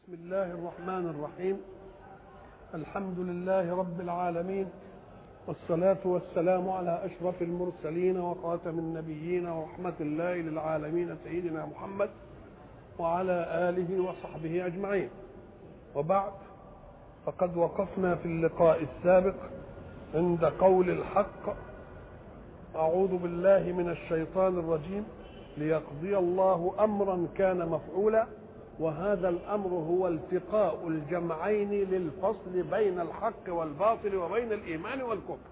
بسم الله الرحمن الرحيم الحمد لله رب العالمين والصلاة والسلام على أشرف المرسلين وخاتم النبيين ورحمة الله للعالمين سيدنا محمد وعلى آله وصحبه أجمعين وبعد فقد وقفنا في اللقاء السابق عند قول الحق أعوذ بالله من الشيطان الرجيم ليقضي الله أمرا كان مفعولا وهذا الامر هو التقاء الجمعين للفصل بين الحق والباطل وبين الايمان والكفر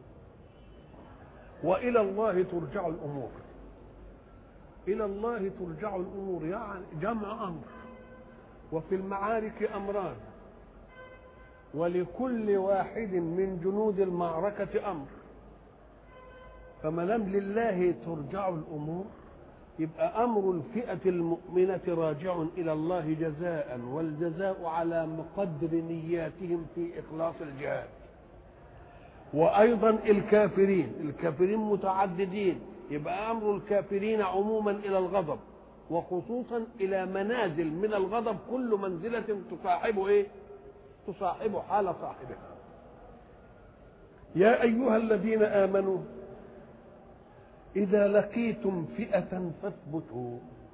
والى الله ترجع الامور الى الله ترجع الامور يعني جمع امر وفي المعارك امران ولكل واحد من جنود المعركه امر فما دام لله ترجع الامور يبقى امر الفئه المؤمنه راجع الى الله جزاء والجزاء على مقدر نياتهم في اخلاص الجهاد وايضا الكافرين الكافرين متعددين يبقى امر الكافرين عموما الى الغضب وخصوصا الى منازل من الغضب كل منزله تصاحب ايه تصاحب حال صاحبها يا ايها الذين امنوا إذا لقيتم فئة فاثبتوا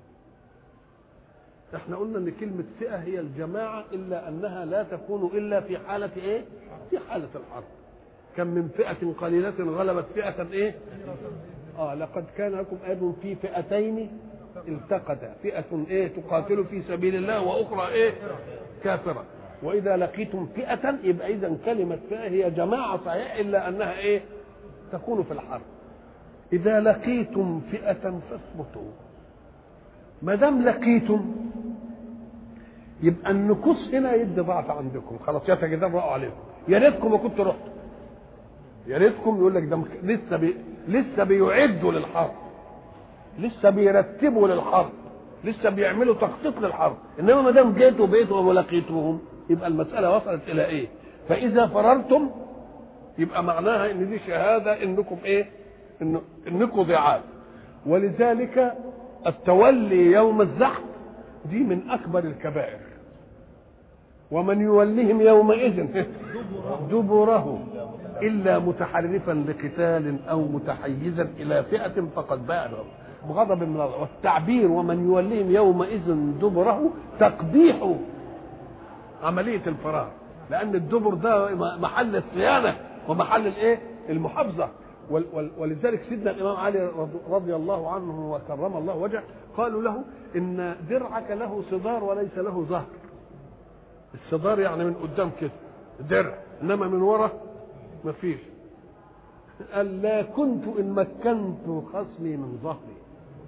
احنا قلنا ان كلمة فئة هي الجماعة إلا أنها لا تكون إلا في حالة إيه؟ في حالة الحرب كم من فئة قليلة غلبت فئة إيه؟ آه لقد كان لكم آية في فئتين التقتا فئة إيه تقاتل في سبيل الله وأخرى إيه؟ كافرة وإذا لقيتم فئة يبقى إذا كلمة فئة هي جماعة صحيح إلا أنها إيه؟ تكون في الحرب إذا لقيتم فئة فاثبتوا ما دام لقيتم يبقى النكوص هنا يدي ضعف عندكم خلاص يتجدد رأوا عليكم يا ريتكم ما كنتوا رحتوا يا ريتكم يقول لك ده لسه بي لسه بيعدوا للحرب لسه بيرتبوا للحرب لسه بيعملوا تخطيط للحرب انما ما دام جيتوا بيتوا ولقيتوهم يبقى المساله وصلت الى ايه فاذا فررتم يبقى معناها ان دي شهاده انكم ايه إن انكم ضعاف ولذلك التولي يوم الزحف دي من اكبر الكبائر ومن يوليهم يومئذ دبره الا متحرفا لقتال او متحيزا الى فئه فقد باع بغضب من الله والتعبير ومن يوليهم يومئذ دبره تقبيح عمليه الفرار لان الدبر ده محل الصيانه ومحل الايه المحافظه ولذلك سيدنا الامام علي رضي الله عنه وكرم الله وجهه قالوا له ان درعك له صدار وليس له ظهر الصدار يعني من قدام كده درع انما من ورا ما فيش قال لا كنت ان مكنت خصمي من ظهري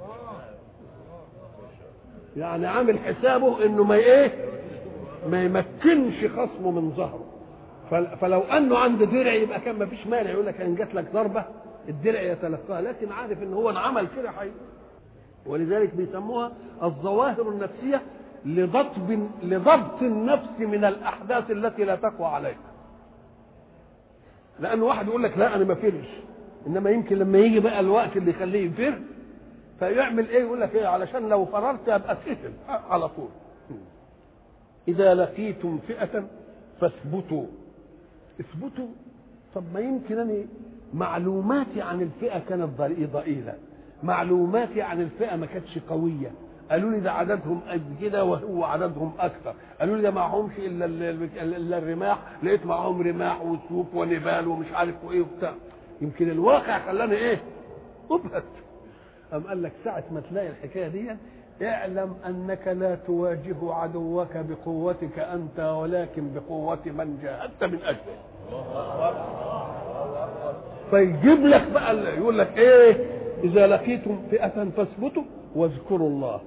يعني عامل حسابه انه ما ايه ما يمكنش خصمه من ظهره فلو انه عنده درع يبقى كان ما فيش مانع يقول لك ان جات لك ضربه الدرع يتلقاها لكن عارف ان هو انعمل كده حي ولذلك بيسموها الظواهر النفسيه لضبط لضبط النفس من الاحداث التي لا تقوى عليك لان واحد يقول لك لا انا ما فرش انما يمكن لما يجي بقى الوقت اللي يخليه يفر فيعمل ايه يقول لك ايه علشان لو فررت ابقى اتقتل على طول اذا لقيتم فئه فاثبتوا اثبتوا طب ما يمكن انا معلوماتي عن الفئه كانت ضئيله معلوماتي عن الفئه ما كانتش قويه قالوا لي ده عددهم قد كده وهو عددهم اكثر قالوا لي ده معهمش الا الا الرماح لقيت معاهم رماح وسيوف ونبال ومش عارف وايه وبتاع يمكن الواقع خلاني ايه ابهت أم قال لك ساعة ما تلاقي الحكاية دي اعلم أنك لا تواجه عدوك بقوتك أنت ولكن بقوة من جاهدت من أجله فيجيب لك بقى يقول لك ايه اذا لقيتم فئه فاثبتوا واذكروا الله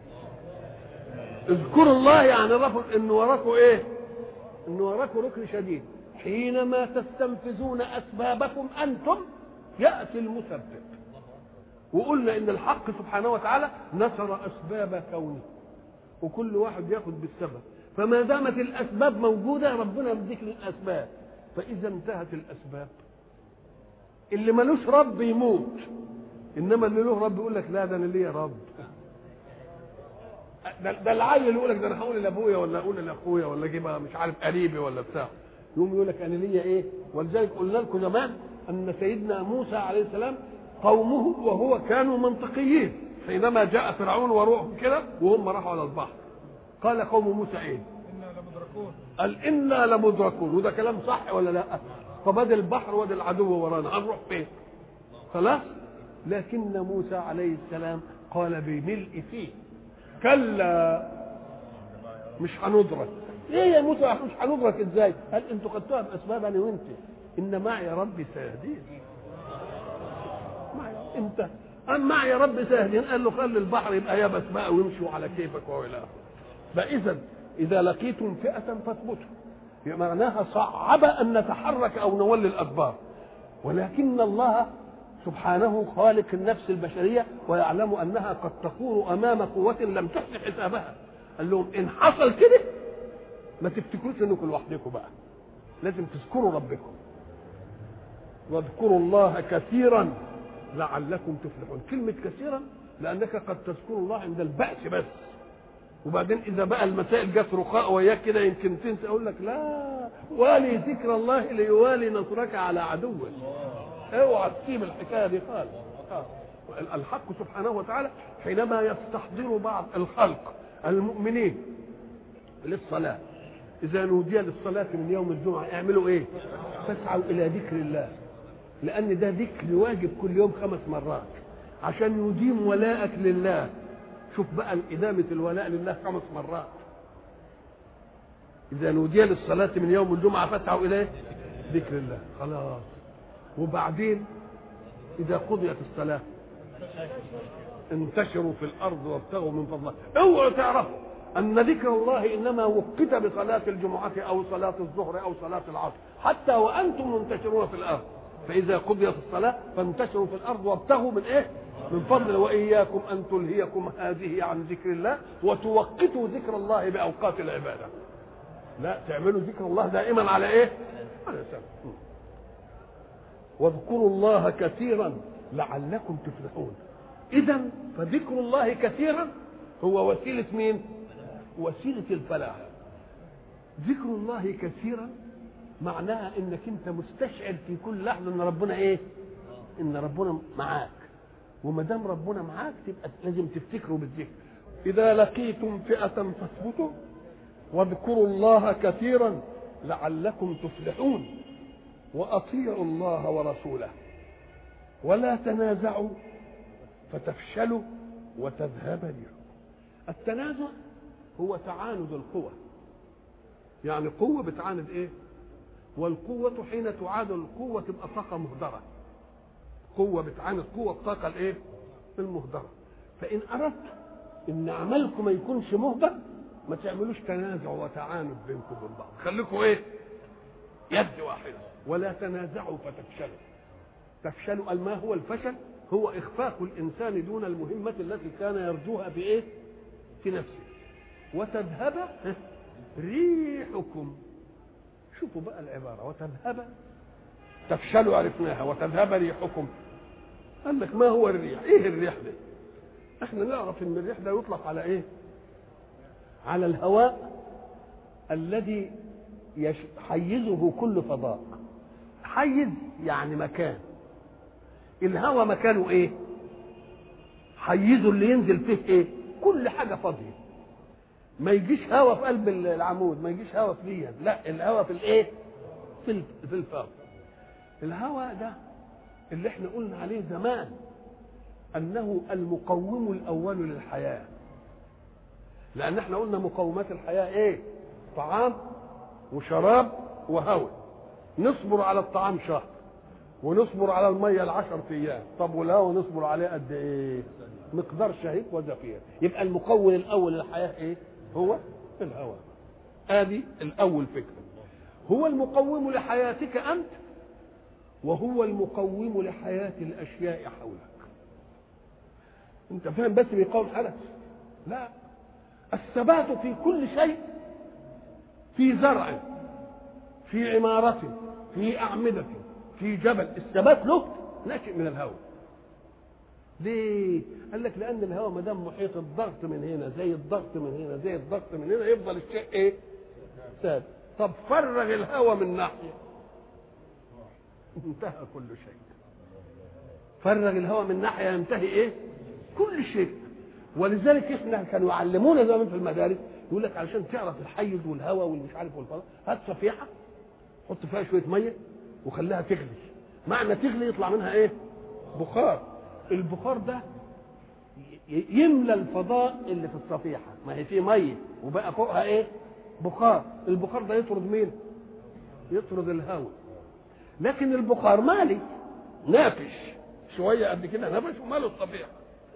اذكروا الله يعني رفض ان وراكم ايه ان وراكم ركن شديد حينما تستنفذون اسبابكم انتم ياتي المثبت وقلنا ان الحق سبحانه وتعالى نصر اسباب كونه وكل واحد ياخذ بالسبب فما دامت الاسباب موجوده ربنا يديك الاسباب فاذا انتهت الاسباب اللي ملوش رب يموت انما اللي له رب يقول لك لا ده انا ليا رب ده, ده العيل يقول لك ده انا هقول لابويا ولا اقول لاخويا ولا اجيب مش عارف قريبي ولا بتاع يقوم يقول لك انا ليا ايه ولذلك قلنا لكم زمان ان سيدنا موسى عليه السلام قومه وهو كانوا منطقيين حينما جاء فرعون وروحهم كده وهم راحوا على البحر قال قوم موسى ايه انا لمدركون قال انا لمدركون وده كلام صح ولا لا طب ادي البحر وادي العدو ورانا هنروح فين خلاص لكن موسى عليه السلام قال بملء فيه كلا مش هندرك ايه يا موسى مش هندرك ازاي قال انتوا خدتوها باسباب انا وانت ان معي ربي سيهدين معي انت ام معي ربي سيهدين قال له خلي البحر يبقى يابس بقى ويمشوا على كيفك والى اخره فاذا اذا لقيتم فئه فاثبتوا معناها صعب ان نتحرك او نولي الادبار ولكن الله سبحانه خالق النفس البشريه ويعلم انها قد تكون امام قوه لم تحسن حسابها قال لهم ان حصل كده ما تفتكروش انكم لوحدكم بقى لازم تذكروا ربكم واذكروا الله كثيرا لعلكم تفلحون كلمة كثيرا لأنك قد تذكر الله عند البأس بس وبعدين إذا بقى المسائل جت رخاء وياك كده يمكن تنسى أقول لك لا والي ذكر الله ليوالي نصرك على عدوك اوعى تسيب الحكاية دي خالص آه. الحق سبحانه وتعالى حينما يستحضر بعض الخلق المؤمنين للصلاة إذا نودي للصلاة من يوم الجمعة اعملوا إيه؟ فاسعوا إلى ذكر الله لأن ده ذكر واجب كل يوم خمس مرات عشان يديم ولاءك لله شوف بقى إدامة الولاء لله خمس مرات إذا نودي للصلاة من يوم الجمعة فاسعوا إليه ذكر الله خلاص وبعدين إذا قضيت الصلاة انتشروا في الأرض وابتغوا من فضله اوعوا تعرفوا أن ذكر الله إنما وقت بصلاة الجمعة أو صلاة الظهر أو صلاة العصر حتى وأنتم منتشرون في الأرض فإذا قضيت الصلاة فانتشروا في الأرض وابتغوا من إيه؟ من فضل وإياكم أن تلهيكم هذه عن ذكر الله وتوقتوا ذكر الله بأوقات العبادة لا تعملوا ذكر الله دائما على إيه؟ على سبب واذكروا الله كثيرا لعلكم تفلحون إذا فذكر الله كثيرا هو وسيلة مين؟ وسيلة الفلاح ذكر الله كثيرا معناها انك انت مستشعر في كل لحظه ان ربنا ايه؟ ان ربنا معاك وما دام ربنا معاك تبقى لازم تفتكروا بالذكر اذا لقيتم فئه فاثبتوا واذكروا الله كثيرا لعلكم تفلحون واطيعوا الله ورسوله ولا تنازعوا فتفشلوا وتذهب ريحكم التنازع هو تعاند القوى يعني قوة بتعاند ايه والقوة حين تعادل القوة تبقى طاقة مهدرة قوة بتعاند قوة الطاقة الايه المهدرة فإن أردت إن عملكم ما يكونش مهدر ما تعملوش تنازع وتعاند بينكم وبين بعض خليكم ايه يد واحدة ولا تنازعوا فتفشلوا تفشلوا قال ما هو الفشل هو إخفاق الإنسان دون المهمة التي كان يرجوها بإيه في نفسه وتذهب ريحكم شوفوا بقى العبارة وتذهب تفشلوا عرفناها وتذهب ريحكم قال لك ما هو الريح ايه الريح ده احنا نعرف ان الريح ده يطلق على ايه على الهواء الذي يش... حيزه كل فضاء حيز يعني مكان الهواء مكانه ايه حيزه اللي ينزل فيه ايه كل حاجه فاضيه ما يجيش هواء في قلب العمود ما يجيش هواء في ليا لا الهواء في الايه في في الفاضي الهواء ده اللي احنا قلنا عليه زمان انه المقوم الاول للحياه لان احنا قلنا مقومات الحياه ايه طعام وشراب وهواء نصبر على الطعام شهر ونصبر على الميه العشر ايام طب والهواء نصبر عليه قد ايه مقدار شهيق وزفير يبقى المكون الاول للحياه ايه هو الهواء ادي الاول فكره هو المقوم لحياتك انت وهو المقوم لحياه الاشياء حولك انت فاهم بس بيقاوم حدث لا الثبات في كل شيء في زرع في عمارة في أعمدة في جبل الثبات له ناشئ من الهواء ليه؟ قال لك لان الهواء ما دام محيط الضغط من هنا زي الضغط من هنا زي الضغط من هنا يفضل الشيء ايه؟ ثابت طب فرغ الهواء من ناحيه انتهى كل شيء فرغ الهواء من ناحيه ينتهي ايه؟ كل شيء ولذلك احنا كانوا يعلمونا زمان في المدارس يقول لك علشان تعرف الحيز والهواء والمش عارف والفضاء هات صفيحه حط فيها شويه ميه وخليها تغلي معنى تغلي يطلع منها ايه؟ بخار البخار ده يملى الفضاء اللي في الصفيحه ما هي فيه ميه وبقى فوقها ايه؟ بخار البخار ده يطرد مين؟ يطرد الهواء لكن البخار مالي نافش شويه قد كده نفش وماله الصفيحه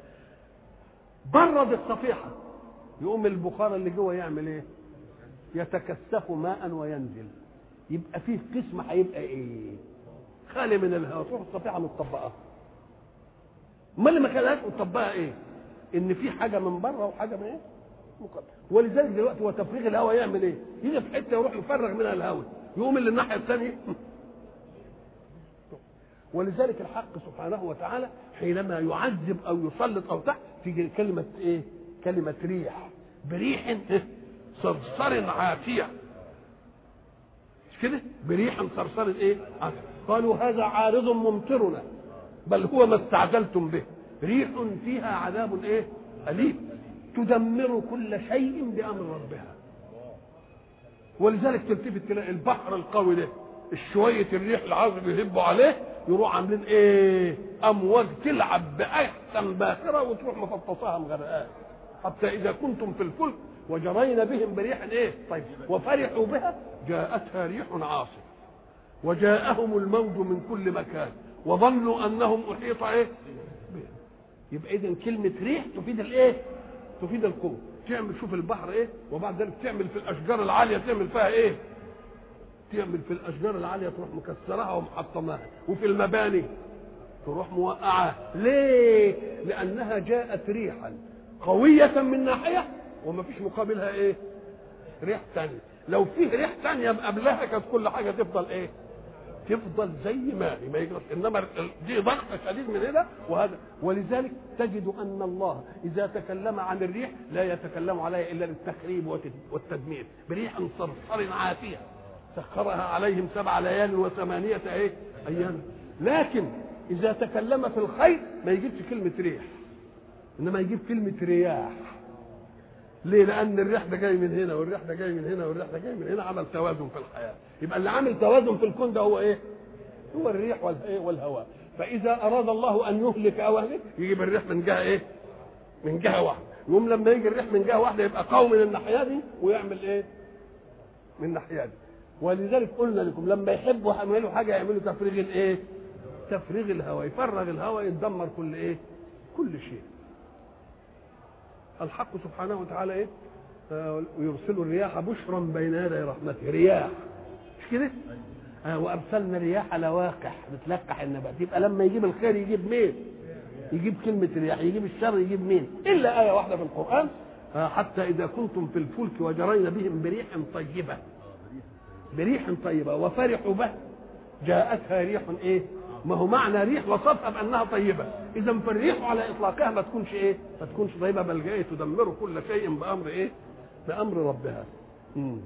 برد الصفيحه يقوم البخار اللي جوه يعمل ايه؟ يتكثف ماء وينزل يبقى فيه قسم هيبقى ايه؟ خالي من الهواء تروح الصفيحه متطبقه امال اللي ما كانهاش متطبقه ايه؟ ان في حاجه من بره وحاجه من ايه؟ مقدر ولذلك دلوقتي هو تفريغ الهواء يعمل ايه؟ يجي في حته يروح يفرغ منها الهواء يقوم اللي الناحيه الثانيه ولذلك الحق سبحانه وتعالى حينما يعذب او يسلط او تحت تيجي كلمه ايه؟ كلمه ريح بريح صرصر عاتيه مش كده؟ بريح صرصر ايه؟ عاتيه قالوا هذا عارض ممطرنا بل هو ما استعجلتم به ريح فيها عذاب ايه؟ اليم تدمر كل شيء بامر ربها ولذلك تلتفت تلاقي البحر القوي ده شويه الريح العاصف يهبوا عليه يروح عاملين ايه امواج تلعب باحسن باخره وتروح مفطساها مغرقاه حتى اذا كنتم في الفلك وجرينا بهم بريح ايه طيب وفرحوا بها جاءتها ريح عاصف وجاءهم الموج من كل مكان وظنوا انهم احيط ايه بهم. يبقى اذا كلمه ريح تفيد الايه تفيد القوه تعمل شوف البحر ايه وبعد ذلك تعمل في الاشجار العاليه تعمل فيها ايه تعمل في الاشجار العاليه تروح مكسرها ومحطماها وفي المباني تروح موقعاها ليه لانها جاءت ريحا قويه من ناحيه وما فيش مقابلها ايه ريح ثانيه لو فيه ريح ثانيه قبلها كانت كل حاجه تفضل ايه تفضل زي ما هي ما يجرس انما دي ضغط شديد من هنا وهذا ولذلك تجد ان الله اذا تكلم عن الريح لا يتكلم عليها الا للتخريب والتدمير بريح صرصر عاتيه سخرها عليهم سبع ليال وثمانيه ايه ايام لكن اذا تكلم في الخير ما يجيبش كلمه ريح انما يجيب كلمه رياح ليه؟ لأن الريح ده جاي من هنا والريح ده جاي من هنا والريح ده جاي من هنا عمل توازن في الحياة. يبقى اللي عامل توازن في الكون ده هو إيه؟ هو الريح والإيه؟ والهواء. فإذا أراد الله أن يهلك أو أهلك يجيب الريح من جهة إيه؟ من جهة واحدة. يقوم لما يجي الريح من جهة واحدة يبقى قوي من الناحية دي ويعمل إيه؟ من الناحية دي. ولذلك قلنا لكم لما يحبوا يعملوا حاجة يعملوا تفريغ الإيه؟ تفريغ الهواء، يفرغ الهواء يتدمر كل إيه؟ كل شيء. الحق سبحانه وتعالى ايه آه ويرسل الرياح بشرا بين يدي رحمته رياح مش كده آه وارسلنا الرياح لواقح بتلقح النبات يبقى لما يجيب الخير يجيب مين يجيب كلمة رياح يجيب الشر يجيب مين إلا آية واحدة في القرآن آه حتى إذا كنتم في الفلك وجرينا بهم بريح طيبة بريح طيبة وفرحوا به جاءتها ريح إيه ما هو معنى ريح وصفها بانها طيبه اذا فالريح على اطلاقها ما تكونش ايه ما تكونش طيبه بل جايه تدمر كل شيء بامر ايه بامر ربها مم.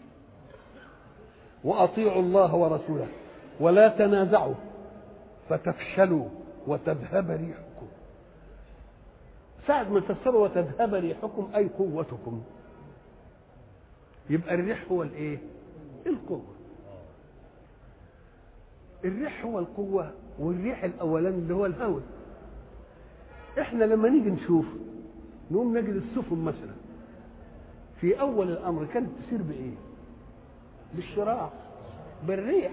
واطيعوا الله ورسوله ولا تنازعوا فتفشلوا وتذهب ريحكم ساعة ما تفسروا وتذهب ريحكم أي قوتكم يبقى الريح هو الإيه؟ القوة الريح هو القوة والريح الأولاني اللي هو الهواء احنا لما نيجي نشوف نقوم نجد السفن مثلا في أول الأمر كانت تسير بإيه؟ بالشراع بالريح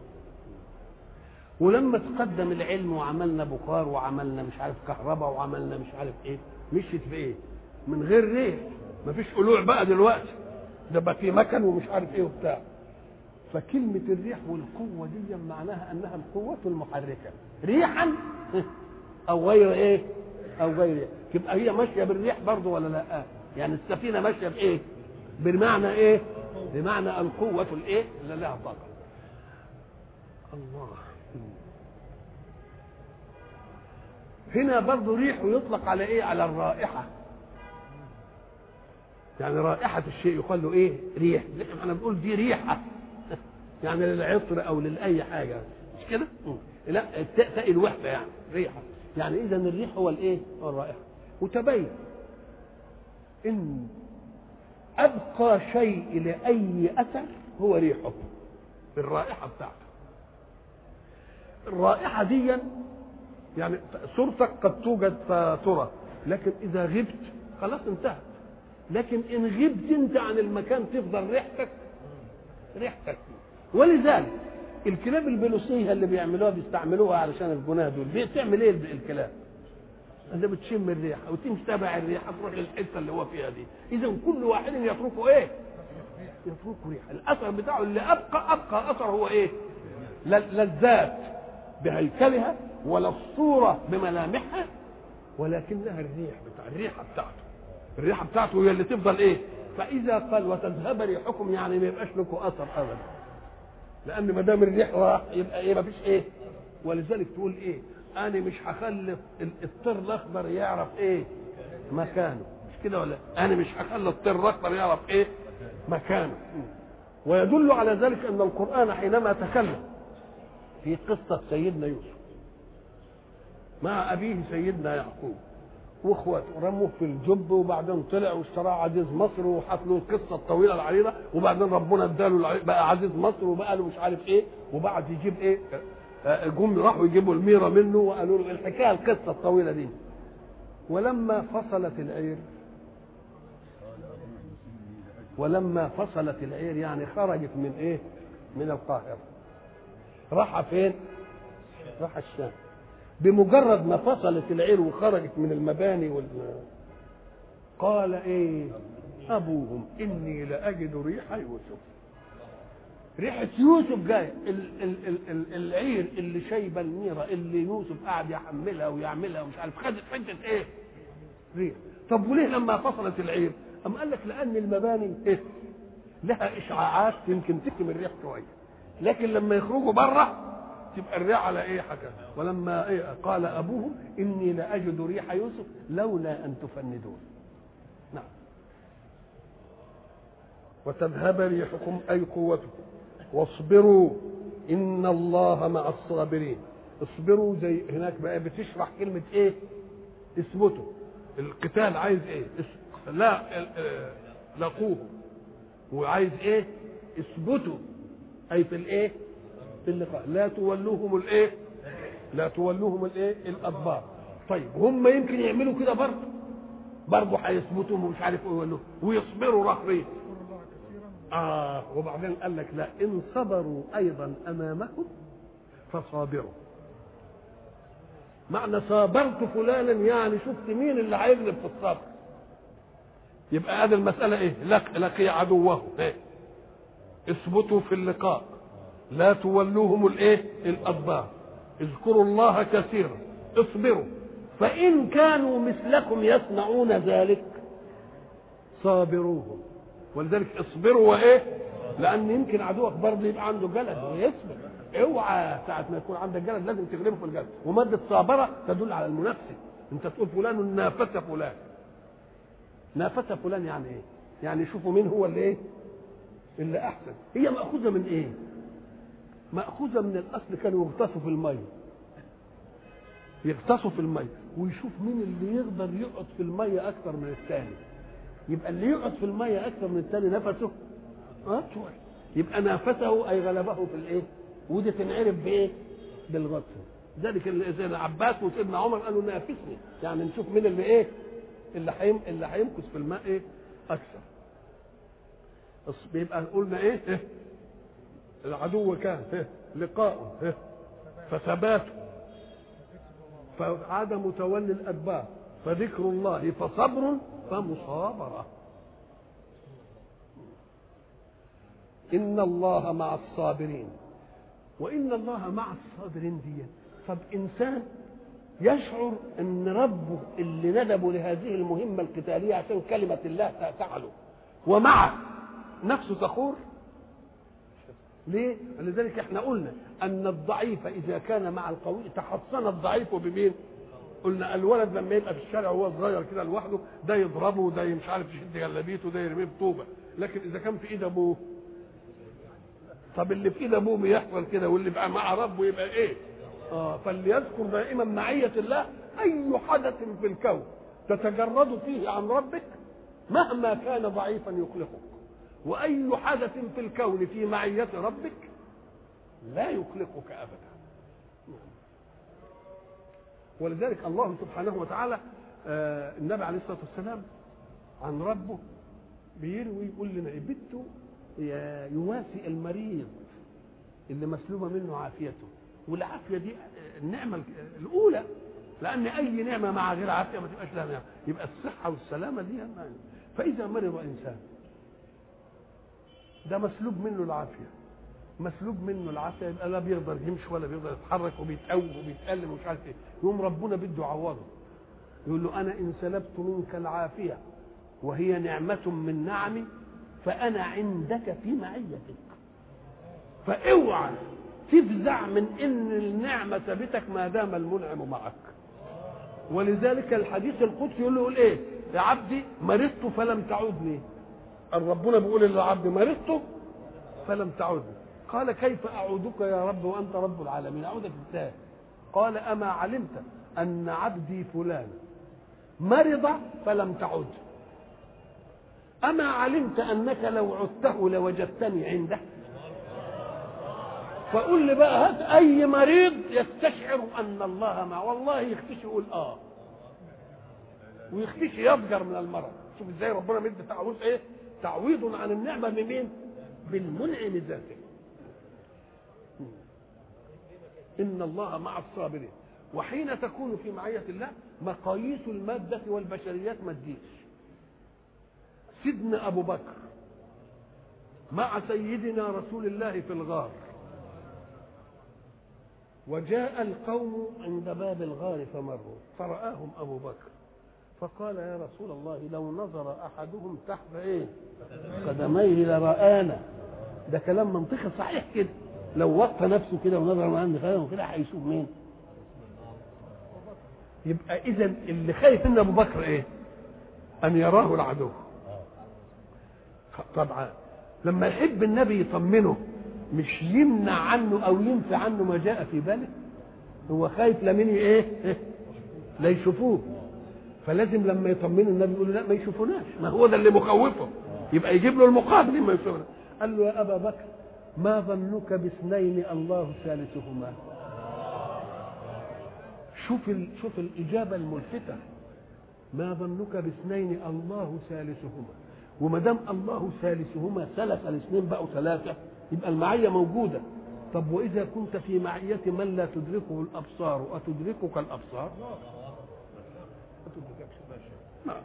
ولما تقدم العلم وعملنا بخار وعملنا مش عارف كهرباء وعملنا مش عارف ايه مشيت بايه؟ من غير ريح مفيش قلوع بقى دلوقتي ده بقى في مكن ومش عارف ايه وبتاع فكلمة الريح والقوة دي معناها أنها القوة المحركة ريحا أو غير إيه أو غير إيه تبقى هي ماشية بالريح برضه ولا لا يعني السفينة ماشية بإيه بمعنى إيه بمعنى القوة الإيه اللي لها طاقة الله هنا برضه ريح يطلق على ايه على الرائحه يعني رائحه الشيء يقال له ايه ريح احنا بنقول دي ريحه يعني للعطر او لاي حاجه مش كده لا التاء تاء الوحده يعني ريحه يعني اذا الريح هو الايه هو الرائحه وتبين ان ابقى شيء لاي اثر هو ريحه الرائحه بتاعته الرائحه دي يعني صورتك قد توجد فترى لكن اذا غبت خلاص انتهت لكن ان غبت انت عن المكان تفضل ريحتك ريحتك ولذلك الكلاب البلوسيه اللي بيعملوها بيستعملوها علشان الجناه دول بتعمل ايه الكلاب؟ انت بتشم الريحه وتمشي تابع الريحه تروح للحته اللي هو فيها دي اذا كل واحد يتركه ايه؟ يتركه ريحه الاثر بتاعه اللي ابقى ابقى اثر هو ايه؟ لا الذات بهيكلها ولا الصوره بملامحها ولكنها الريح بتاع الريحه بتاعته الريحه بتاعته هي اللي تفضل ايه؟ فاذا قال وتذهب ريحكم يعني ما يبقاش لكم اثر ابدا لان ما دام الريح راح يبقى ايه ما فيش ايه ولذلك تقول ايه انا مش هخلي الطير الاخضر يعرف ايه مكانه مش كده ولا انا مش هخلي الطير الاخضر يعرف ايه مكانه ويدل على ذلك ان القران حينما تكلم في قصه سيدنا يوسف مع ابيه سيدنا يعقوب واخواته رموه في الجب وبعدين طلع واشتراه عزيز مصر وحط له القصه الطويله العريضه وبعدين ربنا اداله بقى عزيز مصر وبقى له مش عارف ايه وبعد يجيب ايه جم راحوا يجيبوا الميره منه وقالوا له الحكايه القصه الطويله دي ولما فصلت العير ولما فصلت العير يعني خرجت من ايه من القاهره راح فين راح الشام بمجرد ما فصلت العير وخرجت من المباني وال قال ايه ابوهم اني لاجد ريح يوسف ريحة يوسف جاية ال- ال- ال- ال- العير اللي شايبة الميرة اللي يوسف قاعد يحملها ويعملها ومش عارف خدت حتة ايه؟ ريح طب وليه لما فصلت العير؟ أم قال لك لأن المباني إيه؟ لها إشعاعات يمكن تكتم الريح شوية لكن لما يخرجوا بره تبقى الريح على ايه حاجه ولما إيه قال ابوهم اني لاجد ريح يوسف لولا ان تفندون نعم وتذهب ريحكم اي قوتكم واصبروا ان الله مع الصابرين اصبروا زي هناك بقى بتشرح كلمه ايه اثبتوا القتال عايز ايه اس- لا اه، لقوه وعايز ايه اثبتوا اي في الايه في اللقاء لا تولوهم الايه لا تولوهم الايه الادبار طيب هم يمكن يعملوا كده برضه برضه هيثبتوا ومش عارف ايه يولوهم ويصبروا رهبين اه وبعدين قال لك لا ان صبروا ايضا امامكم فصابروا معنى صابرت فلانا يعني شفت مين اللي هيغلب في الصبر يبقى هذه المسألة ايه لق لقي عدوه ايه اثبتوا في اللقاء لا تولوهم الايه الادبار اذكروا الله كثيرا اصبروا فان كانوا مثلكم يصنعون ذلك صابروهم ولذلك اصبروا وايه لان يمكن عدوك برضه يبقى عنده جلد ويصبر اوعى ساعة ما يكون عندك جلد لازم تغلبه في الجلد ومادة صابرة تدل على المنافسة انت تقول فلان نافس فلان نافس فلان يعني ايه يعني شوفوا مين هو اللي ايه اللي احسن هي مأخوذة من ايه مأخوذة من الأصل كانوا يغطسوا في المية يغطسوا في المية ويشوف مين اللي يقدر يقعد في المية أكثر من الثاني يبقى اللي يقعد في المية أكثر من الثاني نفسه أطول يبقى نافسه أي غلبه في الإيه؟ ودي تنعرف بإيه؟ بالغطس ذلك اللي سيدنا عباس وسيدنا عمر قالوا نافسني يعني نشوف مين اللي إيه؟ اللي حيم اللي هيمكث في الماء إيه؟ أكثر بيبقى قلنا إيه؟ إيه؟ العدو كان إيه؟ لقاء إيه؟ فثبات فعدم تولي الادبار فذكر الله فصبر فمصابره ان الله مع الصابرين وان الله مع الصابرين دي طب انسان يشعر ان ربه اللي ندبه لهذه المهمه القتاليه عشان كلمه الله تعلو ومعه نفسه تخور ليه؟ لذلك احنا قلنا ان الضعيف اذا كان مع القوي تحصن الضعيف بمين؟ قلنا الولد لما يبقى في الشارع وهو صغير كده لوحده ده يضربه وده مش عارف يشد جلابيته وده يرميه بطوبه لكن اذا كان في ايد ابوه طب اللي في ايد ابوه بيحصل كده واللي بقى مع ربه يبقى ايه؟ اه فليذكر دائما معيه الله اي حدث في الكون تتجرد فيه عن ربك مهما كان ضعيفا يخلقك واي حدث في الكون في معيه ربك لا يخلقك ابدا ولذلك الله سبحانه وتعالى آه النبي عليه الصلاه والسلام عن ربه بيروي يقول لنا بده يواسي المريض اللي مسلوبه منه عافيته والعافيه دي النعمه الاولى لان اي نعمه مع غير عافيه ما تبقاش لها نعمه يبقى الصحه والسلامه دي يعني. فاذا مرض انسان ده مسلوب منه العافيه مسلوب منه العافيه يبقى لا بيقدر يمشي ولا بيقدر يتحرك وبيتقوى وبيتألم ومش عارف ايه يقوم ربنا بده يعوضه يقول له انا ان سلبت منك العافيه وهي نعمه من نعمي فانا عندك في معيتك فاوعى تفزع من ان النعمه سابتك ما دام المنعم معك ولذلك الحديث القدسي يقول له يقول ايه يا عبدي مرضت فلم تعودني ربنا بيقول للعبد مرضت فلم تعودني قال كيف اعودك يا رب وانت رب العالمين اعودك ازاي قال اما علمت ان عبدي فلان مرض فلم تعد اما علمت انك لو عدته لوجدتني عنده فقول لي بقى هات اي مريض يستشعر ان الله معه والله يختشي يقول اه ويختشي يضجر من المرض شوف ازاي ربنا مدي تعويض ايه تعويض عن النعمه بمين بالمنعم ذاته ان الله مع الصابرين وحين تكون في معيه الله مقاييس الماده والبشريات ما تجيش سيدنا ابو بكر مع سيدنا رسول الله في الغار وجاء القوم عند باب الغار فمروا فرآهم أبو بكر فقال يا رسول الله لو نظر أحدهم تحت إيه قدميه لرآنا ده كلام منطقي صحيح كده لو وطى نفسه كده ونظر من عند خيره كده هيشوف مين يبقى إذا اللي خايف من أبو بكر إيه أن يراه العدو طبعا لما يحب النبي يطمنه مش يمنع عنه او ينفي عنه ما جاء في باله هو خايف لمن ايه لا يشوفوه فلازم لما يطمنه النبي يقول له لا ما يشوفوناش ما هو ده اللي مخوفه يبقى يجيب له المقابل ما يشوفنا قال له يا ابا بكر ما ظنك باثنين الله ثالثهما شوف ال... شوف الاجابه الملفته ما ظنك باثنين الله ثالثهما وما دام الله ثالثهما ثلث الاثنين بقوا ثلاثه يبقى المعيه موجوده طب واذا كنت في معيه من لا تدركه الابصار اتدركك الابصار نعم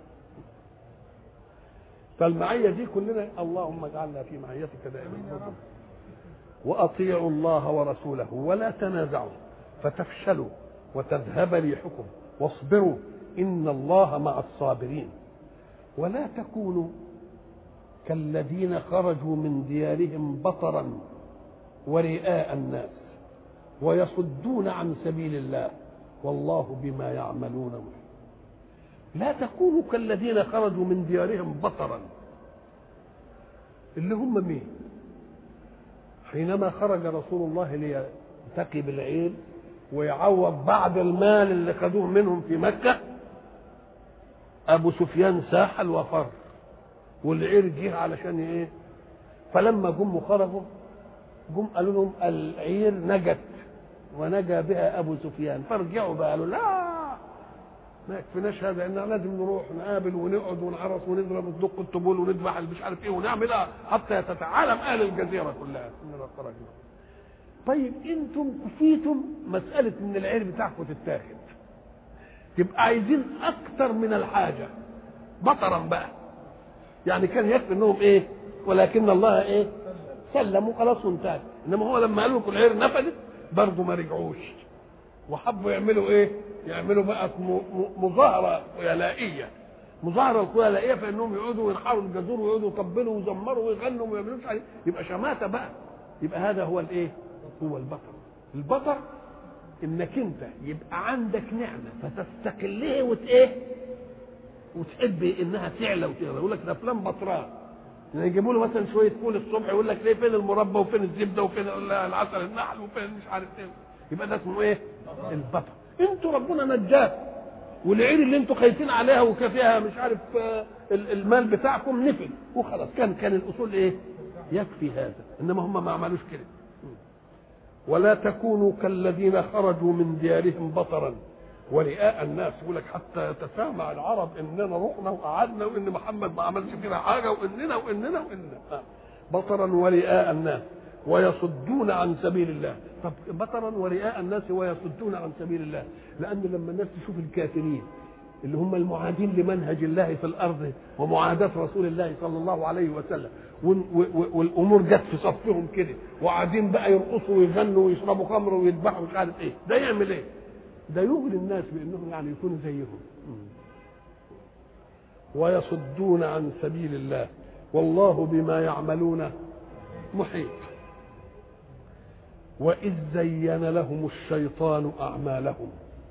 فالمعيه دي كلنا اللهم اجعلنا في معيتك دائما واطيعوا الله ورسوله ولا تنازعوا فتفشلوا وتذهب ريحكم واصبروا ان الله مع الصابرين ولا تكونوا كالذين خرجوا من ديارهم بطرا ورئاء الناس ويصدون عن سبيل الله والله بما يعملون محيط لا تكونوا كالذين خرجوا من ديارهم بطرا اللي هم مين حينما خرج رسول الله ليلتقي بالعير ويعوض بعض المال اللي خدوه منهم في مكة أبو سفيان ساحل وفر والعير جه علشان ايه فلما جم خرجوا جم قالوا لهم العير نجت ونجا بها ابو سفيان فارجعوا بقى قالوا لا ما يكفيناش هذا ان لازم نروح نقابل ونقعد ونعرس ونضرب ندق الطبول ونذبح مش عارف ايه ونعمل حتى تتعالم اهل الجزيره كلها اننا خرجنا طيب انتم كفيتم مساله ان العير بتاعكم تتاخد تبقى عايزين اكتر من الحاجه بطرا بقى يعني كان يكفي انهم ايه ولكن الله ايه سلموا خلاص وانتهت انما هو لما قالوا كل العير نفذت برضه ما رجعوش وحبوا يعملوا ايه يعملوا بقى مظاهره خيالائيه مظاهره الخيالائيه فانهم يقعدوا وينحروا الجزور ويقعدوا يطبلوا ويزمروا ويغنوا وما يعملوش يبقى شماته بقى يبقى هذا هو الايه هو البطر البطر انك انت يبقى عندك نعمه فتستقلها وت ايه وتحب انها تعلى وتغلى يقول لك ده فلان بطران يعني يجيبوا له مثلا شويه فول الصبح يقول لك ليه فين المربى وفين الزبده وفين العسل النحل وفين مش عارف ايه يبقى ده اسمه ايه البطر انتوا ربنا نجاكم والعين اللي انتوا خايفين عليها وكفيها مش عارف آه، ال- المال بتاعكم نفل وخلاص كان كان الاصول ايه يكفي هذا انما هم ما عملوش كده ولا تكونوا كالذين خرجوا من ديارهم بطرا ورئاء الناس يقول لك حتى يتسامع العرب اننا رحنا وقعدنا وان محمد ما عملش فينا حاجه واننا واننا واننا آه. بطرا ورئاء الناس ويصدون عن سبيل الله طب بطرا ورئاء الناس ويصدون عن سبيل الله لان لما الناس تشوف الكافرين اللي هم المعادين لمنهج الله في الارض ومعاداه رسول الله صلى الله عليه وسلم ون- و- و- والامور جت في صفهم كده وقاعدين بقى يرقصوا ويغنوا ويشربوا خمر ويذبحوا مش عارف ايه ده يعمل ايه؟ ده يغري الناس بانهم يعني يكونوا زيهم ويصدون عن سبيل الله والله بما يعملون محيط وإذ زين لهم الشيطان أعمالهم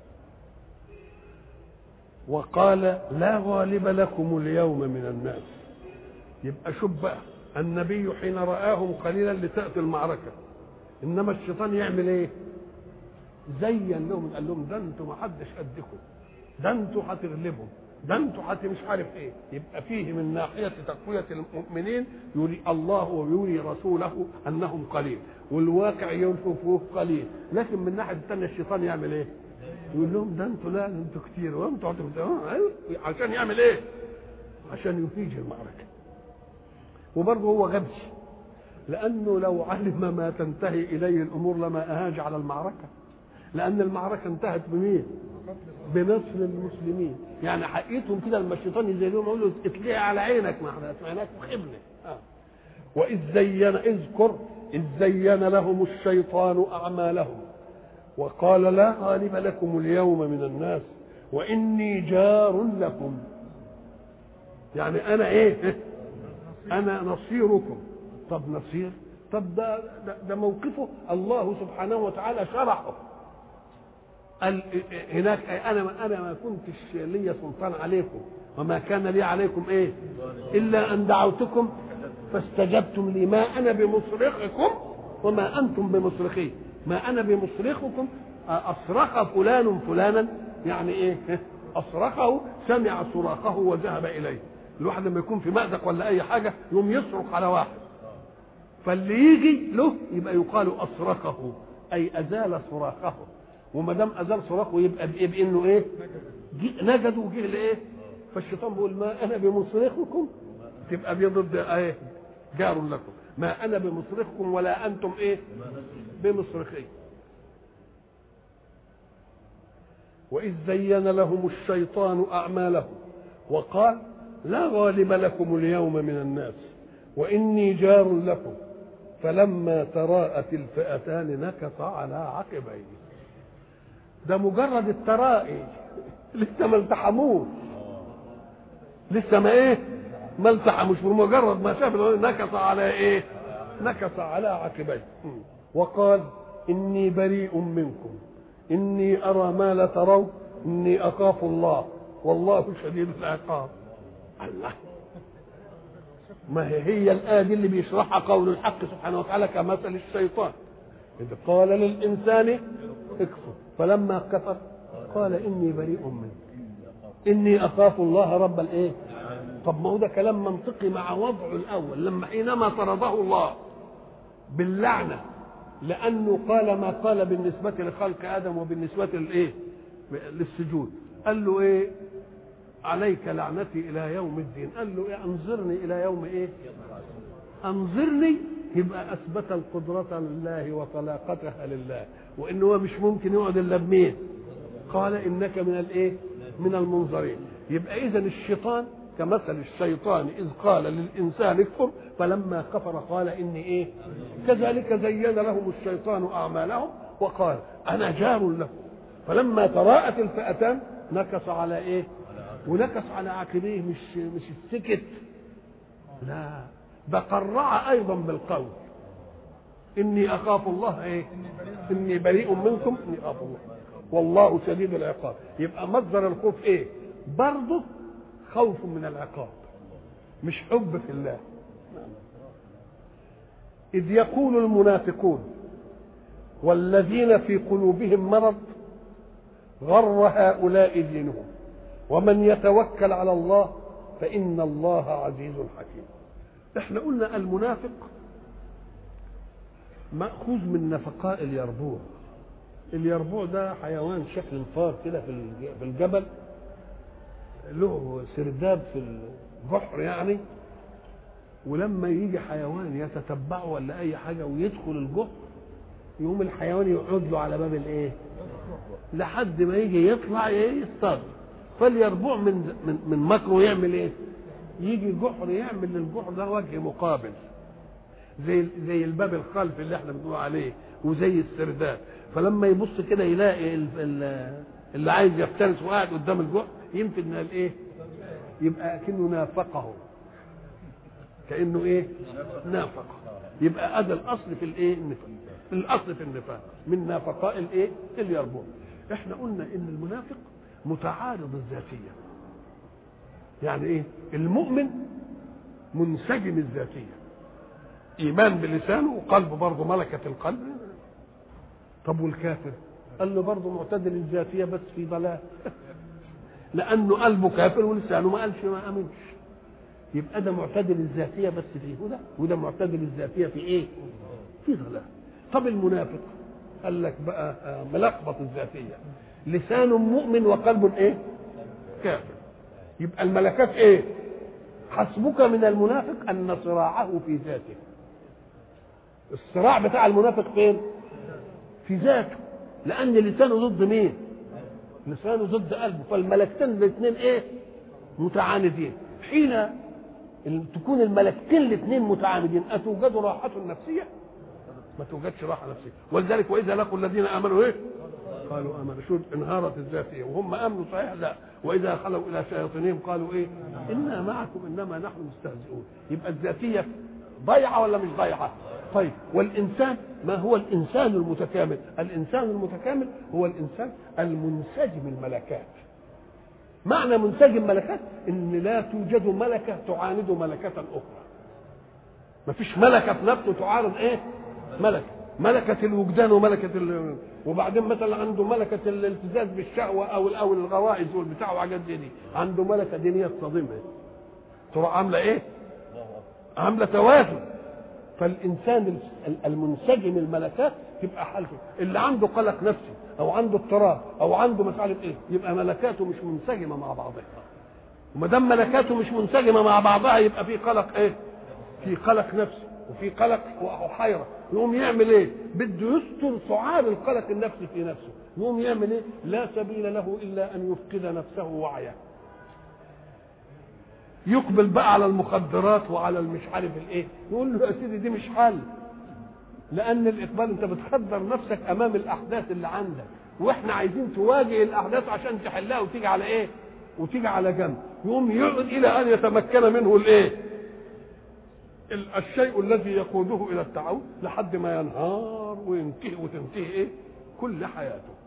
وقال لا غالب لكم اليوم من الناس يبقى شوف بقى النبي حين رآهم قليلا لتأتي المعركة إنما الشيطان يعمل إيه؟ زين لهم قال لهم ده انتوا ما حدش قدكم ده انتوا هتغلبوا ده انتوا هت مش عارف ايه يبقى فيه من ناحيه تقويه المؤمنين يري الله ويري رسوله انهم قليل والواقع يوصفوه قليل لكن من الناحيه الثانيه الشيطان يعمل ايه؟ يقول لهم ده انتوا لا انتوا كتير وانتوا هتبقوا- اه ايوه عشان يعمل ايه؟ عشان يفيج المعركه وبرضه هو غبي لانه لو علم ما تنتهي اليه الامور لما اهاج على المعركه لان المعركه انتهت بمين؟ بنصر المسلمين يعني حقيقتهم كده لما الشيطان يزيدهم يقول له اتلقى على عينك ما احنا سمعناك وخبنا آه. واذ زين اذكر اذ زين لهم الشيطان اعمالهم وقال لا غالب لكم اليوم من الناس واني جار لكم يعني انا ايه انا نصيركم طب نصير طب ده ده, ده موقفه الله سبحانه وتعالى شرحه قال هناك انا انا ما كنتش لي سلطان عليكم وما كان لي عليكم ايه الا ان دعوتكم فاستجبتم لي ما انا بمصرخكم وما انتم بمصرخي ما انا بمصرخكم اصرخ فلان فلانا يعني ايه اصرخه سمع صراخه وذهب اليه الواحد لما يكون في مأزق ولا اي حاجه يقوم يصرخ على واحد فاللي يجي له يبقى يقال اصرخه اي ازال صراخه وما دام ازال صراخه يبقى بايه بانه ايه جي- نجد وجه لايه فالشيطان بيقول ما انا بمصرخكم تبقى دي ضد ايه جار لكم ما انا بمصرخكم ولا انتم ايه بمصرخي واذ زين لهم الشيطان اعمالهم وقال لا غالب لكم اليوم من الناس واني جار لكم فلما تراءت الفئتان نكص على عقبيه ده مجرد الترائي لسه ما التحموش لسه ما ايه ما التحموش بمجرد ما شاف نكص على ايه نكص على عقبيه وقال اني بريء منكم اني ارى ما لا ترون اني اخاف الله والله شديد العقاب الله ما هي هي الآية دي اللي بيشرحها قول الحق سبحانه وتعالى كمثل الشيطان إذ قال للإنسان اكفر فلما كفر قال إني بريء منك إني أخاف الله رب الإيه طب ما هو ده كلام منطقي مع وضعه الأول لما حينما طرده الله باللعنة لأنه قال ما قال بالنسبة لخلق آدم وبالنسبة للإيه للسجود قال له إيه عليك لعنتي الى يوم الدين قال له إيه انظرني الى يوم ايه انظرني يبقى اثبت القدرة لله وطلاقتها لله وان هو مش ممكن يقعد الا بمين قال انك من الايه من المنظرين يبقى اذا الشيطان كمثل الشيطان اذ قال للانسان اكفر فلما كفر قال اني ايه كذلك زين لهم الشيطان اعمالهم وقال انا جار لكم فلما تراءت الفئتان نكص على ايه ونكص على عقبيه مش مش السكت لا ده قرع ايضا بالقول اني اخاف الله ايه اني بريء منكم اني اخاف الله والله شديد العقاب يبقى مصدر الخوف ايه برضه خوف من العقاب مش حب في الله إذ يقول المنافقون والذين في قلوبهم مرض غر هؤلاء دينهم ومن يتوكل على الله فإن الله عزيز حكيم احنا قلنا المنافق مأخوذ من نفقاء اليربوع اليربوع ده حيوان شكل الفار كده في في الجبل له سرداب في البحر يعني ولما يجي حيوان يتتبعه ولا اي حاجه ويدخل الجحر يقوم الحيوان يقعد له على باب الايه لحد ما يجي يطلع يصطاد فاليربوع من من من مكره يعمل ايه يجي جحر يعمل للجحر ده وجه مقابل زي زي الباب الخلفي اللي احنا بنقول عليه وزي السرداب فلما يبص كده يلاقي اللي عايز يفترس وقاعد قدام الجحر يمكن من الايه يبقى كأنه نافقه كأنه ايه نافق يبقى هذا الاصل في الايه النفاق الاصل في النفاق من نافقاء الايه اليربوع احنا قلنا ان المنافق متعارض الذاتيه يعني ايه المؤمن منسجم الذاتيه ايمان بلسانه وقلبه برضه ملكه القلب طب والكافر قال له برضه معتدل الذاتيه بس في ضلال لانه قلبه كافر ولسانه ما قالش ما امنش يبقى ده معتدل الذاتيه بس في هدى وده معتدل الذاتيه في ايه في ضلال طب المنافق قال لك بقى ملخبط الذاتيه لسان مؤمن وقلب ايه كافر يبقى الملكات ايه حسبك من المنافق ان صراعه في ذاته الصراع بتاع المنافق فين في ذاته لان لسانه ضد مين لسانه ضد قلبه فالملكتين الاثنين ايه متعاندين حين تكون الملكتين الاثنين متعاندين اتوجد راحه نفسيه ما توجدش راحه نفسيه ولذلك واذا لقوا الذين امنوا ايه قالوا امنوا شو انهارت الذاتيه وهم امنوا صحيح لا واذا خلوا الى شياطينهم قالوا ايه انا معكم انما نحن مستهزئون يبقى الذاتيه ضيعه ولا مش ضيعه طيب والانسان ما هو الانسان المتكامل الانسان المتكامل هو الانسان المنسجم الملكات معنى منسجم ملكات ان لا توجد ملكه تعاند ملكه اخرى ما فيش ملكه في نفسه تعارض ايه ملكه ملكة الوجدان وملكة ال... وبعدين مثلا عنده ملكة الالتزاز بالشهوة أو أو الغرائز والبتاع وحاجات زي دي عنده ملكة دينية تصادمها تروح عاملة إيه؟ عاملة توازن فالإنسان المنسجم الملكات تبقى حالته اللي عنده قلق نفسي أو عنده اضطراب أو عنده مسألة إيه؟ يبقى ملكاته مش منسجمة مع بعضها وما دام ملكاته مش منسجمة مع بعضها يبقى في قلق إيه؟ في قلق نفسي وفي قلق وحيرة يقوم يعمل ايه بده يستر سعال القلق النفسي في نفسه يقوم يعمل ايه لا سبيل له الا ان يفقد نفسه وعيه يقبل بقى على المخدرات وعلى المش عارف الايه يقول له يا سيدي دي مش حل لان الاقبال انت بتخدر نفسك امام الاحداث اللي عندك واحنا عايزين تواجه الاحداث عشان تحلها وتيجي على ايه وتيجي على جنب يقوم يقعد الى ان يتمكن منه الايه الشيء الذي يقوده الى التعاون لحد ما ينهار وينتهي وتنتهي ايه كل حياته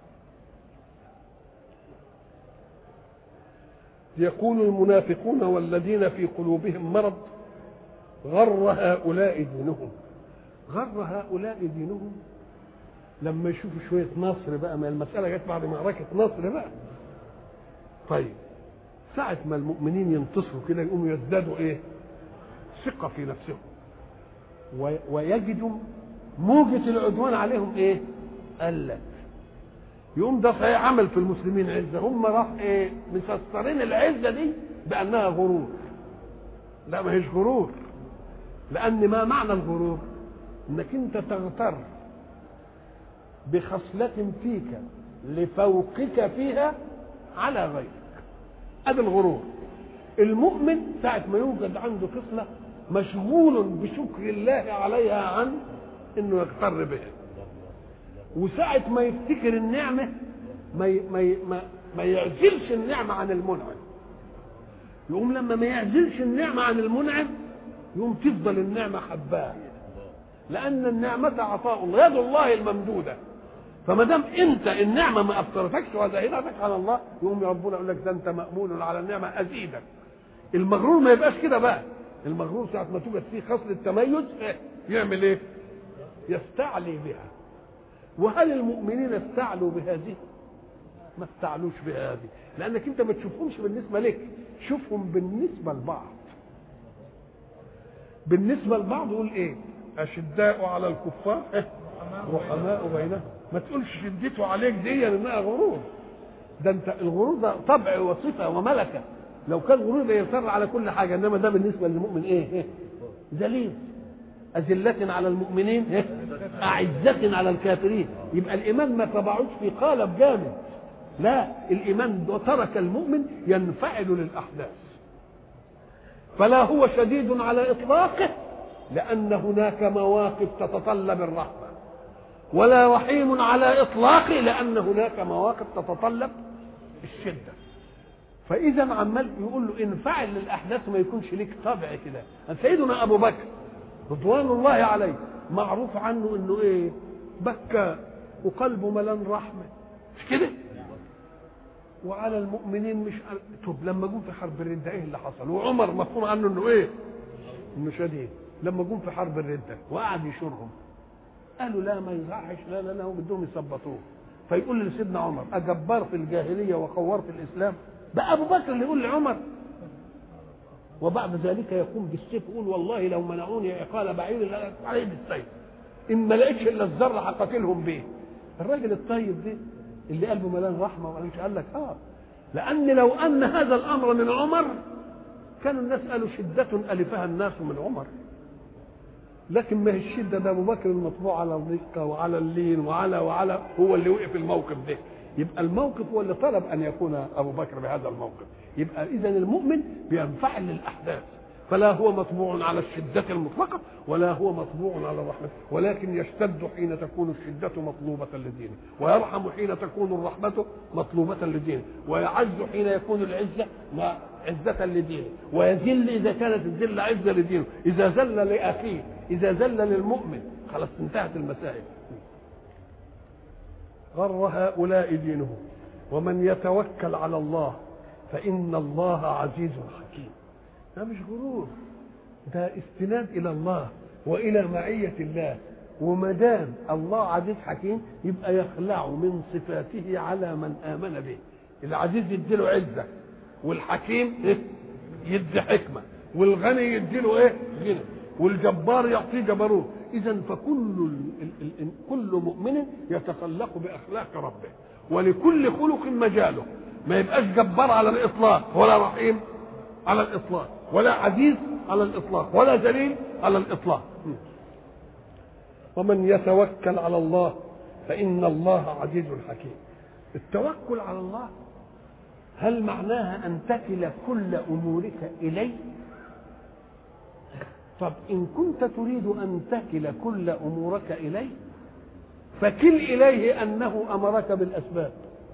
يقول المنافقون والذين في قلوبهم مرض غر هؤلاء دينهم غر هؤلاء دينهم لما يشوفوا شويه نصر بقى ما المساله جت بعد معركه نصر بقى طيب ساعة ما المؤمنين ينتصروا كده يقوموا يزدادوا ايه؟ ثقة في نفسهم ويجدوا موجة العدوان عليهم ايه؟ قلت يقوم ده صحيح عمل في المسلمين عزة هم راح ايه؟ مفسرين العزة دي بأنها غرور لا ما هيش غرور لأن ما معنى الغرور؟ إنك أنت تغتر بخصلة فيك لفوقك فيها على غيرك هذا الغرور المؤمن ساعة ما يوجد عنده خصلة مشغول بشكر الله عليها عن انه يغتر بها وساعة ما يفتكر النعمة ما ما ما, ما يعزلش النعمة عن المنعم يقوم لما ما يعزلش النعمة عن المنعم يقوم تفضل النعمة حباه لان النعمه عطاء الله يد الله الممدوده فما دام انت النعمه ما اثرتكش وزهدتك على الله يقوم ربنا يقول لك ده انت مامون على النعمه ازيدك المغرور ما يبقاش كده بقى المغرور ساعه ما توجد فيه خصله تميز إيه؟ يعمل ايه يستعلي بها وهل المؤمنين استعلوا بهذه ما استعلوش بهذه لانك انت ما تشوفهمش بالنسبه لك شوفهم بالنسبه لبعض بالنسبه لبعض يقول ايه اشداء على الكفار إيه؟ رحماء بينهم ما تقولش شدته عليك دي انها غرور ده انت الغرور ده طبع وصفه وملكه لو كان غرور ده يصر على كل حاجه انما ده بالنسبه للمؤمن ايه, إيه؟ ذليل أذلة على المؤمنين إيه؟ أعزة على الكافرين يبقى الإيمان ما تبعوش في قالب جامد لا الإيمان ترك المؤمن ينفعل للأحداث فلا هو شديد على إطلاقه لأن هناك مواقف تتطلب الرحمة ولا رحيم على إطلاقه لأن هناك مواقف تتطلب الشدة فإذا عمال يقول له انفعل للأحداث ما يكونش ليك طبع كده سيدنا أبو بكر رضوان الله عليه معروف عنه انه ايه بكى وقلبه ملان رحمه مش كده وعلى المؤمنين مش طب لما جم في حرب الردة ايه اللي حصل وعمر مفهوم عنه انه ايه انه شديد لما جم في حرب الردة وقعد يشورهم قالوا لا ما يصحش لا لا لا هم بدهم يثبطوه فيقول لسيدنا عمر أجبار في الجاهلية وقوار في الإسلام بقى أبو بكر اللي يقول لعمر وبعد ذلك يقوم بالسيف يقول والله لو منعوني عقال بعير عليه بالسيف ان ما لقيتش الا الذره هقاتلهم بيه الراجل الطيب ده اللي قلبه ملان رحمه ولا مش قال لك اه لان لو ان هذا الامر من عمر كانوا الناس قالوا شده الفها الناس من عمر لكن ما هي الشده ده ابو بكر المطبوع على الرقه وعلى اللين وعلى وعلى هو اللي وقف الموقف ده يبقى الموقف هو اللي طلب ان يكون ابو بكر بهذا الموقف يبقى اذا المؤمن بينفعل للاحداث فلا هو مطبوع على الشدة المطلقة ولا هو مطبوع على الرحمة ولكن يشتد حين تكون الشدة مطلوبة لدينه ويرحم حين تكون الرحمة مطلوبة لدينه ويعز حين يكون العزة عزة لدينه ويذل إذا كانت الذلة عزة لدينه إذا ذل لأخيه إذا ذل للمؤمن خلاص انتهت المسائل غر هؤلاء دينهم ومن يتوكل على الله فإن الله عزيز حكيم ده مش غرور ده استناد إلى الله وإلى معية الله وما دام الله عزيز حكيم يبقى يخلع من صفاته على من آمن به العزيز يديله عزة والحكيم إيه؟ يدي حكمة والغني يديله ايه غنى والجبار يعطيه جبروت اذا فكل ال ال ال كل مؤمن يتخلق باخلاق ربه ولكل خلق مجاله ما يبقاش جبار على الاطلاق ولا رحيم على الاطلاق ولا عزيز على الاطلاق ولا ذليل على الاطلاق ومن يتوكل على الله فان الله عزيز حكيم التوكل على الله هل معناها ان تكل كل امورك اليه طب ان كنت تريد ان تكل كل امورك اليه فكل اليه انه امرك بالاسباب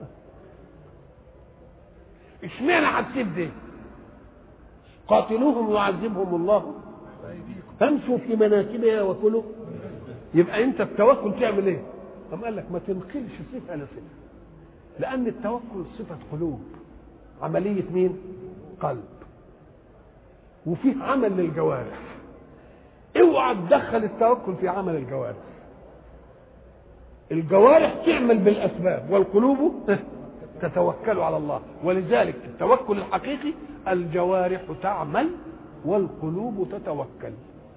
اشمعنى هتسيب دي قاتلوهم يعذبهم الله فامشوا في مناكبها وكلوا يبقى انت التوكل تعمل ايه طب قال لك ما تنقلش صفه لصفه لان التوكل صفه قلوب عمليه مين قلب وفيه عمل للجوارح اوعى تدخل التوكل في عمل الجوارح الجوارح تعمل بالاسباب والقلوب تتوكل على الله ولذلك التوكل الحقيقي الجوارح تعمل والقلوب تتوكل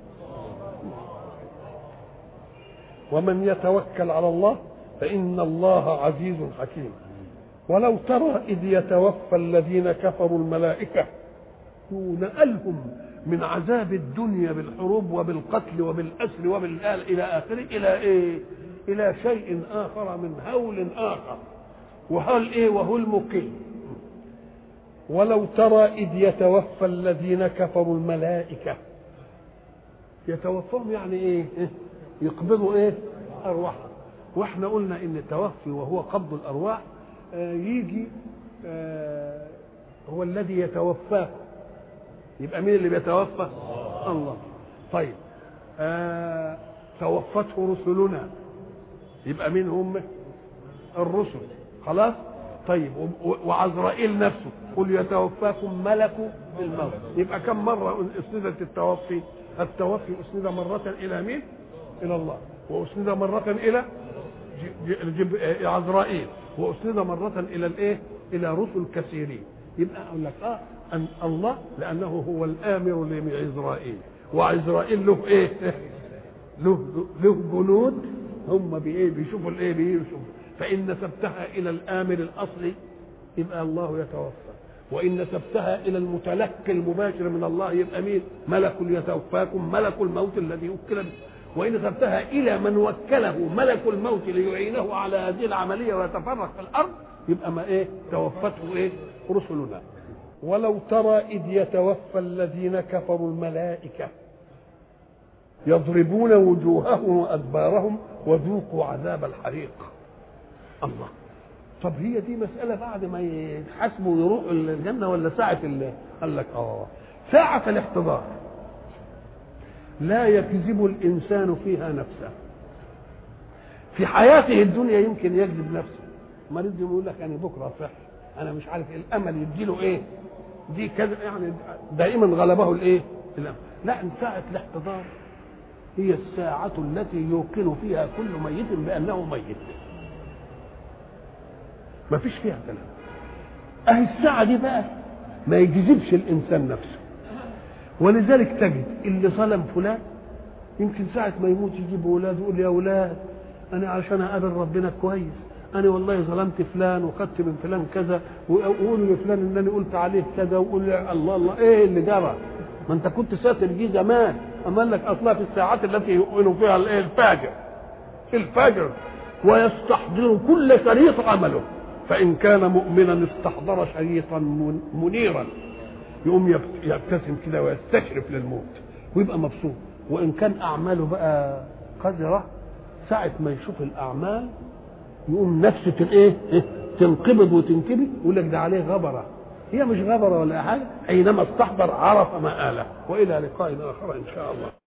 ومن يتوكل على الله فإن الله عزيز حكيم ولو ترى إذ يتوفى الذين كفروا الملائكة نقلهم من عذاب الدنيا بالحروب وبالقتل وبالأسر وبالآل إلى آخره إلى إيه؟ إلى شيء آخر من هول آخر وهل إيه وهو المقيم ولو ترى إذ يتوفى الذين كفروا الملائكة يتوفاهم يعني إيه؟ يقبضوا إيه؟ أرواحهم واحنا قلنا ان التوفي وهو قبض الارواح آه يجي آه هو الذي يتوفاكم يبقى مين اللي بيتوفى الله طيب آه توفته رسلنا يبقى مين هم الرسل خلاص طيب وعزرائيل نفسه قل يتوفاكم ملك الموت يبقى كم مرة اسندت التوفي التوفي اسند مرة الى مين الى الله واسند مرة الى جب... عزرائيل واسند مرة الى الايه الى رسل كثيرين يبقى اقول لك اه أن الله لانه هو الامر لعزرائيل وعزرائيل له ايه له له جنود هم بايه بيشوفوا الايه بيشوفوا فان نسبتها الى الامر الاصلي يبقى الله يتوفى وان نسبتها الى المتلقي المباشر من الله يبقى مين ملك يتوفاكم ملك الموت الذي وكل به وان نسبتها الى من وكله ملك الموت ليعينه على هذه العمليه ويتفرق في الارض يبقى ما ايه توفته ايه رسلنا ولو ترى اذ يتوفى الذين كفروا الملائكه يضربون وجوههم وادبارهم وذوقوا عذاب الحريق الله طب هي دي مسألة بعد ما يتحاسبوا ويروحوا الجنة ولا ساعة اللي قال لك اه ساعة الاحتضار لا يكذب الإنسان فيها نفسه في حياته الدنيا يمكن يكذب نفسه مريض يقول لك أنا بكرة صح أنا مش عارف إيه الأمل يديله إيه دي كذا يعني دائما غلبه الإيه الأمل لا ساعة الاحتضار هي الساعة التي يوقن فيها كل ميت بأنه ميت ما فيش فيها كلام اهي الساعة دي بقى ما يجذبش الإنسان نفسه ولذلك تجد اللي ظلم فلان يمكن ساعة ما يموت يجيب أولاده يقول يا أولاد أنا عشان أقابل ربنا كويس أنا والله ظلمت فلان وخدت من فلان كذا وقولوا لفلان إن أنا قلت عليه كذا وقول الله الله إيه اللي جرى ما أنت كنت ساتر دي زمان أما لك أصلا في الساعات التي يؤمن فيها الإيه الفاجر الفاجر ويستحضر كل شريط عمله فإن كان مؤمنا استحضر شريطا منيرا يقوم يبتسم كده ويستشرف للموت ويبقى مبسوط وإن كان أعماله بقى قذرة ساعة ما يشوف الأعمال يقوم نفسه الايه تنقبض وتنكبي يقول لك ده عليه غبره هي مش غبره ولا حاجه اينما استحضر عرف مآله والى لقاء اخر ان شاء الله